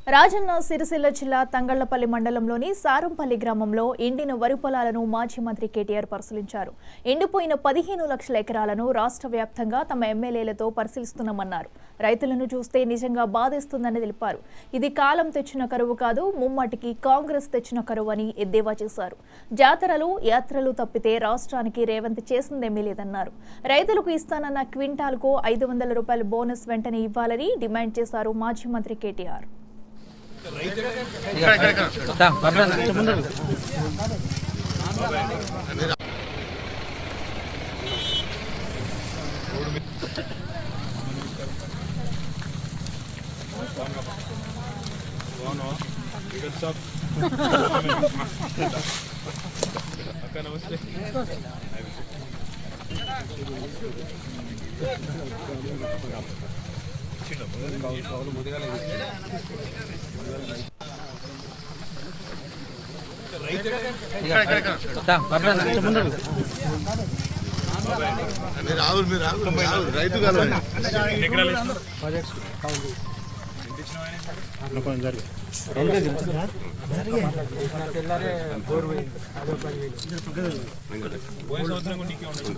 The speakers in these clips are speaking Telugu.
రాజన్న సిరిసిల్ల జిల్లా తంగళ్లపల్లి మండలంలోని సారంపల్లి గ్రామంలో ఎండిన వరి పొలాలను మాజీ మంత్రి కేటీఆర్ పరిశీలించారు ఎండిపోయిన పదిహేను లక్షల ఎకరాలను రాష్ట్ర వ్యాప్తంగా తమ ఎమ్మెల్యేలతో పరిశీలిస్తున్నామన్నారు రైతులను చూస్తే నిజంగా బాధేస్తుందని తెలిపారు ఇది కాలం తెచ్చిన కరువు కాదు ముమ్మాటికి కాంగ్రెస్ తెచ్చిన కరువు అని ఎద్దేవా చేశారు జాతరలు యాత్రలు తప్పితే రాష్ట్రానికి రేవంత్ చేసిందేమీ లేదన్నారు రైతులకు ఇస్తానన్న క్వింటాల్కు ఐదు వందల రూపాయల బోనస్ వెంటనే ఇవ్వాలని డిమాండ్ చేశారు మాజీ మంత్రి కేటీఆర్ అక్క నమస్తే మీరు ఆవులు మీరు ఆవులు మీరు ఆవులు రైతు కలవండి ఎన్ని ఎకరాలు వేసినావు? పోయిన సంవత్సరం కూడా నీకే ఉండదు.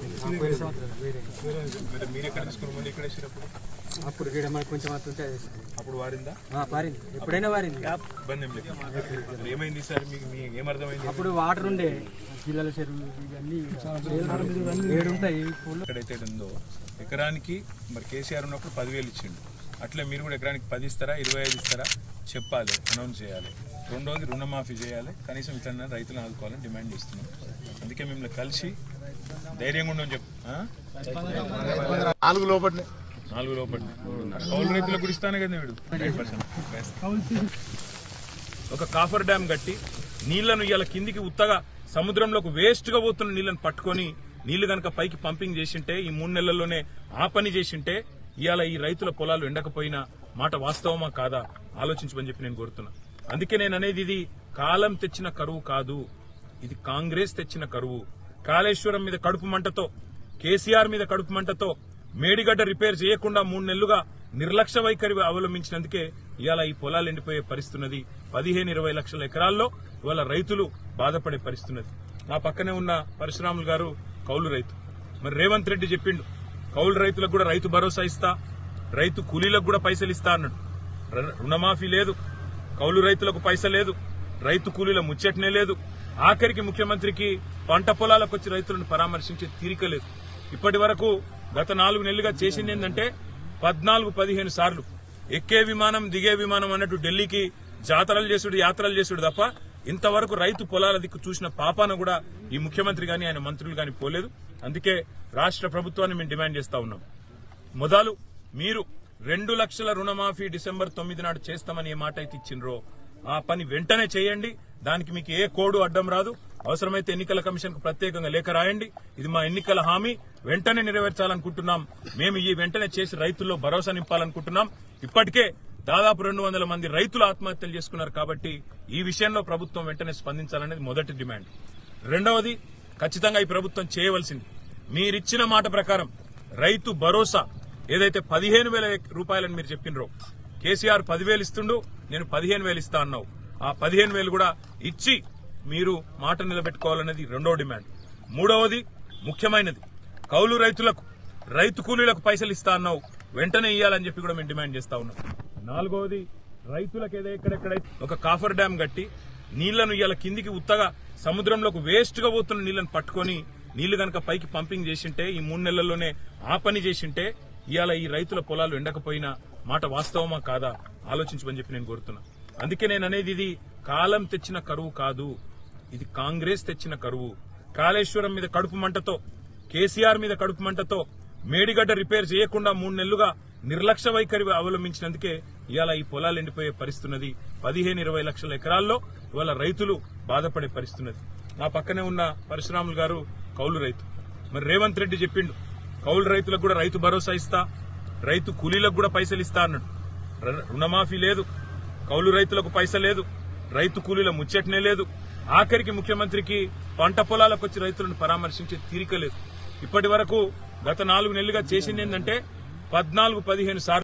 మరి మీరు ఎక్కడ తీసుకున్నారు మళ్ళీ ఇక్కడ వేసినప్పుడు అప్పుడు ఇక్కడ మనకు కొంచెం అట్లుంటే అప్పుడు వాడిందా పారింది ఎప్పుడైనా వారింది ఇబ్బంది ఏం లేదు మరి ఏమైంది సార్ మీకు మీ ఏమర్థమైంది అప్పుడు వాటర్ ఉండే పిల్లల చెరువు ఇవన్నీ ఏడు ఉంటాయి పూలు ఎక్కడైతే ఉందో ఎకరానికి మరి కేసీఆర్ ఉన్నప్పుడు పదివేలు ఇచ్చిండు అట్లా మీరు కూడా ఎకరానికి పది ఇస్తారా ఇరవై ఐదు ఇస్తారా చెప్పాలి అనౌన్స్ చేయాలి రెండోది రుణమాఫీ చేయాలి కనీసం ఇట్లా రైతులను ఆదుకోవాలని డిమాండ్ చేస్తున్నాం అందుకే మిమ్మల్ని కలిసి ధైర్యంగా ఉండని చెప్పు ఆ? నాలుగు లోపట్నే నాలుగు లోపల కౌలు రైతులకు కూడా ఇస్తాను కదా వీడు ఒక కాఫర్ డ్యామ్ కట్టి నీళ్లను ఇవాళ కిందికి ఉత్తగా సముద్రంలోకి వేస్ట్ గా పోతున్న నీళ్లను పట్టుకొని నీళ్లు గనక పైకి పంపింగ్ చేసింటే ఈ మూడు నెలల్లోనే ఆ పని చేసింటే ఇవాళ ఈ రైతుల పొలాలు ఎండకపోయినా మాట వాస్తవమా కాదా ఆలోచించమని చెప్పి నేను కోరుతున్నా అందుకే నేను అనేది ఇది కాలం తెచ్చిన కరువు కాదు ఇది కాంగ్రెస్ తెచ్చిన కరువు కాళేశ్వరం మీద కడుపు మంటతో కేసీఆర్ మీద కడుపు మంటతో మేడిగడ్డ రిపేర్ చేయకుండా మూడు నెలలుగా నిర్లక్ష్య వైఖరి అవలంబించినందుకే ఇవాళ ఈ పొలాలు ఎండిపోయే పరిస్థితున్నది పదిహేను ఇరవై లక్షల ఎకరాల్లో ఇవాళ రైతులు బాధపడే పరిస్థితున్నది నా పక్కనే ఉన్న పరశురాములు గారు కౌలు రైతు మరి రేవంత్ రెడ్డి చెప్పిండు కౌలు రైతులకు కూడా రైతు భరోసా ఇస్తా రైతు కూలీలకు కూడా పైసలు ఇస్తా అన్నాడు ర- రుణమాఫీ లేదు కౌలు రైతులకు పైస లేదు రైతు కూలీల ముచ్చటనే లేదు ఆఖరికి ముఖ్యమంత్రికి పంట పొలాలకు వచ్చి రైతులను పరామర్శించే తీరిక లేదు ఇప్పటి వరకు గత నాలుగు నెలలుగా చేసింది ఏంటంటే పద్నాలుగు పదిహేను సార్లు ఎక్కే విమానం దిగే విమానం అన్నట్టు ఢిల్లీకి జాతరలు చేసుడు యాత్రలు చేసుడు తప్ప ఇంతవరకు రైతు పొలాల దిక్కు చూసిన పాపాన కూడా ఈ ముఖ్యమంత్రి గాని ఆయన మంత్రులు గాని పోలేదు అందుకే రాష్ట్ర ప్రభుత్వాన్ని మేము డిమాండ్ చేస్తా ఉన్నాం మొదలు మీరు రెండు లక్షల రుణమాఫీ డిసెంబర్ తొమ్మిది నాడు చేస్తామని ఏ మాట అయితే ఇచ్చిండ్రో ఆ పని వెంటనే చేయండి దానికి మీకు ఏ కోడు అడ్డం రాదు అవసరమైతే ఎన్నికల కమిషన్ కు ప్రత్యేకంగా లేఖ రాయండి ఇది మా ఎన్నికల హామీ వెంటనే నెరవేర్చాలనుకుంటున్నాం మేము ఈ వెంటనే చేసి రైతుల్లో భరోసా నింపాలనుకుంటున్నాం ఇప్పటికే దాదాపు రెండు వందల మంది రైతులు ఆత్మహత్యలు చేసుకున్నారు కాబట్టి ఈ విషయంలో ప్రభుత్వం వెంటనే స్పందించాలనేది మొదటి డిమాండ్ రెండవది ఖచ్చితంగా ఈ ప్రభుత్వం చేయవలసింది మీరిచ్చిన మాట ప్రకారం రైతు భరోసా ఏదైతే పదిహేను వేల రూపాయలని మీరు చెప్పినరో కేసీఆర్ పదివేలు ఇస్తుండు నేను పదిహేను వేలు ఇస్తా అన్నావు ఆ పదిహేను వేలు కూడా ఇచ్చి మీరు మాట నిలబెట్టుకోవాలనేది రెండో డిమాండ్ మూడవది ముఖ్యమైనది కౌలు రైతులకు రైతు కూలీలకు పైసలు ఇస్తా అన్నావు వెంటనే ఇవ్వాలని చెప్పి కూడా మేము డిమాండ్ చేస్తా ఉన్నాం నాలుగవది రైతులకు ఏదో ఎక్కడెక్కడైతే ఒక కాఫర్ డ్యామ్ కట్టి నీళ్లను ఇవాళ కిందికి ఉత్తగా సముద్రంలోకి వేస్ట్ గా పోతున్న నీళ్లను పట్టుకొని నీళ్లు గనక పైకి పంపింగ్ చేసింటే ఈ మూడు నెలల్లోనే ఆ పని చేసింటే ఇవాళ ఈ రైతుల పొలాలు ఎండకపోయినా మాట వాస్తవమా కాదా ఆలోచించమని చెప్పి నేను కోరుతున్నా అందుకే నేను అనేది ఇది కాలం తెచ్చిన కరువు కాదు ఇది కాంగ్రెస్ తెచ్చిన కరువు కాళేశ్వరం మీద కడుపు మంటతో కేసీఆర్ మీద కడుపు మంటతో మేడిగడ్డ రిపేర్ చేయకుండా మూడు నెలలుగా నిర్లక్ష్య వైఖరి అవలంబించినందుకే ఇవాళ ఈ పొలాలు ఎండిపోయే పరిస్థితున్నది పదిహేను ఇరవై లక్షల ఎకరాల్లో ఇవాళ రైతులు బాధపడే పరిస్థితున్నది నా పక్కనే ఉన్న పరశురాములు గారు కౌలు రైతు మరి రేవంత్ రెడ్డి చెప్పిండు కౌలు రైతులకు కూడా రైతు భరోసా ఇస్తా రైతు కూలీలకు కూడా పైసలు ఇస్తా అన్నాడు ర- రుణమాఫీ లేదు కౌలు రైతులకు పైస లేదు రైతు కూలీల ముచ్చటనే లేదు ఆఖరికి ముఖ్యమంత్రికి పంట పొలాలకు వచ్చి రైతులను పరామర్శించే తీరిక లేదు ఇప్పటి వరకు గత నాలుగు నెలలుగా చేసింది ఏంటంటే పద్నాలుగు పదిహేను సార్లు